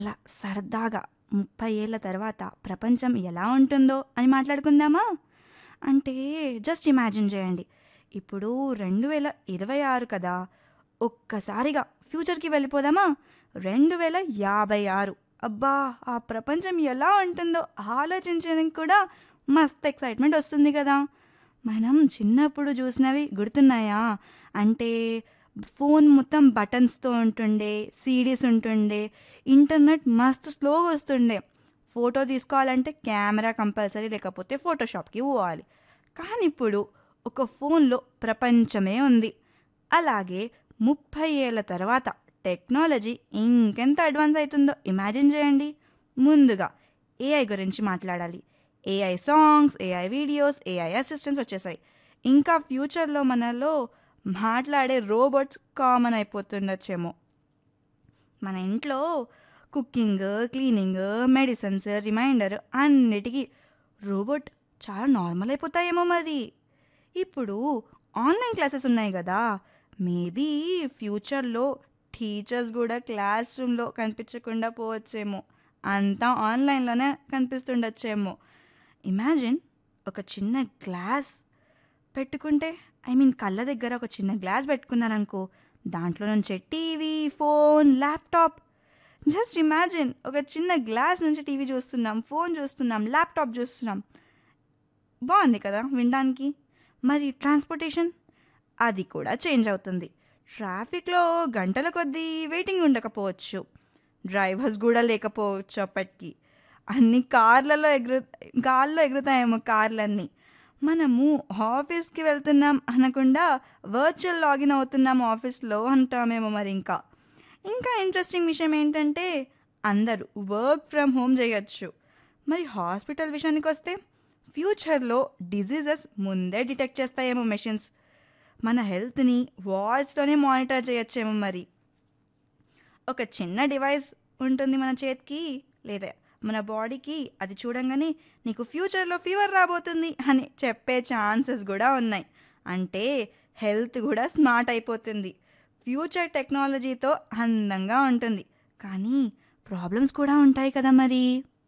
అలా సరదాగా 30 ఏళ్ల తర్వాత ప్రపంచం ఎలా ఉంటుందో అని మాట్లాడుకుందామా? అంటే జస్ట్ ఇమాజిన్ చేయండి. ఇప్పుడు 2026 కదా! ఒక్కసారిగా ఫ్యూచర్‌కి వెళ్ళిపోదామా? 2056 అబ్బా! ఆ ప్రపంచం ఎలా ఉంటుందో ఆలోచించడానికి కూడా మస్త్ ఎక్సైట్‌మెంట్ వస్తుంది కదా! మనం చిన్నప్పుడు చూసినవి గుర్తున్నాయా? అంటే ఫోన్ మొత్తం బటన్స్‌తో ఉంటుండే, సీడీస్ ఉంటుండే, ఇంటర్నెట్ మస్తు స్లోగా వస్తుండే. ఫోటో తీసుకోవాలంటే కెమెరా కంపల్సరీ లేకపోతే ఫోటోషాప్‌కి పోవాలి. కానీ ఇప్పుడు ఒక ఫోన్‌లో ప్రపంచమే ఉంది. అలాగే 30 ఏళ్ల తర్వాత టెక్నాలజీ ఇంకెంత అడ్వాన్స్ అయితుందో ఇమాజిన్ చేయండి. ముందుగా ఏఐ గురించి మాట్లాడాలి. AI songs, AI videos, AI assistants వచ్చేసాయి. ఇంకా ఫ్యూచర్‌లో మనలో మాట్లాడే రోబోట్స్ కామన్ అయిపోతుండొచ్చేమో. మన ఇంట్లో కుకింగ్, క్లీనింగ్, మెడిసిన్స్, రిమైండర్ అన్నిటికి రోబోట్ చాలా నార్మల్ అయిపోతాయేమో మరి. ఇప్పుడు ఆన్‌లైన్ క్లాసెస్ ఉన్నాయి గదా! మేబీ ఫ్యూచర్‌లో టీచర్స్ గూడా క్లాస్ రూమ్‌లో కనిపించకుండా పోవచ్చేమో. అంతా ఆన్‌లైన్‌లోనే కనిపిస్తుండొచ్చేమో. ఇమాజిన్ ఒక చిన్న గ్లాస్ పెట్టుకుంటే ఐ మీన్ కళ్ళ దగ్గర ఒక చిన్న గ్లాస్ పెట్టుకున్నారనుకో, దాంట్లో నుంచే TV, phone, laptop just imagine ఒక చిన్న గ్లాస్ నుంచి టీవీ చూస్తున్నాం, ఫోన్ చూస్తున్నాం, ల్యాప్‌టాప్ చూస్తున్నాం. బావుంది కదా వినడానికి. మరి ట్రాన్స్‌పోర్టేషన్? అది కూడా చేంజ్ అవుతుంది. ట్రాఫిక్‌లో గంటల కొద్దీ వెయిటింగ్ ఉండకపోవచ్చు. డ్రైవర్స్ గూడా లేకపోవచ్చు అప్పటికి. అన్నీ కార్లలో ఎగురు గాల్లో ఎగురుతాయేమో కార్లన్నీ. మనము ఆఫీస్‌కి వెళ్తున్నాం అనకుండా వర్చువల్ లాగిన్ అవుతున్నాం ఆఫీస్‌లో అంటామేమో మరి ఇంకా. ఇంకా ఇంట్రెస్టింగ్ విషయం ఏంటంటే అందరూ వర్క్ ఫ్రమ్ హోమ్ చేయొచ్చు. మరి హాస్పిటల్ విషయానికొస్తే ఫ్యూచర్‌లో డిసీజెస్ ముందే డిటెక్ట్ చేస్తాయేమో మెషిన్స్. మన హెల్త్‌ని వాయిస్‌లోనే మానిటర్ చేయొచ్చేమో మరి. ఒక చిన్న డివైస్ ఉంటుంది మన చేతికి లేదా మన బాడీకి అది చూడంగానే నీకు ఫ్యూచర్‌లో ఫీవర్ రాబోతుంది అని చెప్పే ఛాన్సెస్ గూడా ఉన్నాయి. అంటే హెల్త్ గూడా స్మార్ట్ అయిపోతుంది. ఫ్యూచర్ టెక్నాలజీతో అందంగా ఉంటుంది. కానీ ప్రాబ్లమ్స్ కూడా ఉంటాయి కదా మరి.